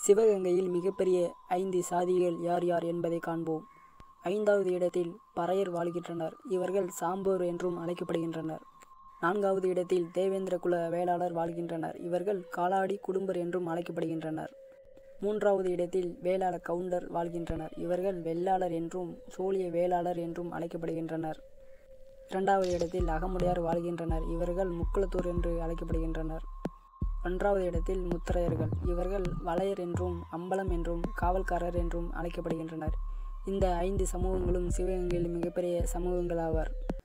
சிவகங்கையில் மிகப்பெரிய ஐந்து சாதிகள் யார் யார் என்பதை காண்போம் ஐந்தாவது இடத்தில் பறையர் வாழ்கின்றனர் இவர்கள் சாம்போர் என்றும் அழைக்கப்படுகின்றனர் நான்காவது இடத்தில் தேவேந்திர குல வேளாளர் வாழ்கின்றனர் இவர்கள் காலாடி குடும்பர் என்றும் அழைக்கப்படுகின்றனர் மூன்றாவது இடத்தில் வேளாள கவுண்டர் வாழ்கின்றனர் இவர்கள் வெள்ளாளர் என்றும் சோழிய வேளாளர் என்றும் அழைக்கப்படுகின்றனர் இரண்டாவது இடத்தில் அகமுடையார் வாழ்கின்றனர் இவர்கள் முக்குளத்தூர் என்று அழைக்கப்படுகின்றனர் ஒன்றாவது இடத்தில் முத்திரையர்கள் இவர்கள் வளையர் என்றும் அம்பலம் என்றும் காவல்காரர் என்றும் அழைக்கப்படுகின்றனர் இந்த ஐந்து சமூகங்களும் சிவகங்கையில் மிகப்பெரிய சமூகங்களாவர்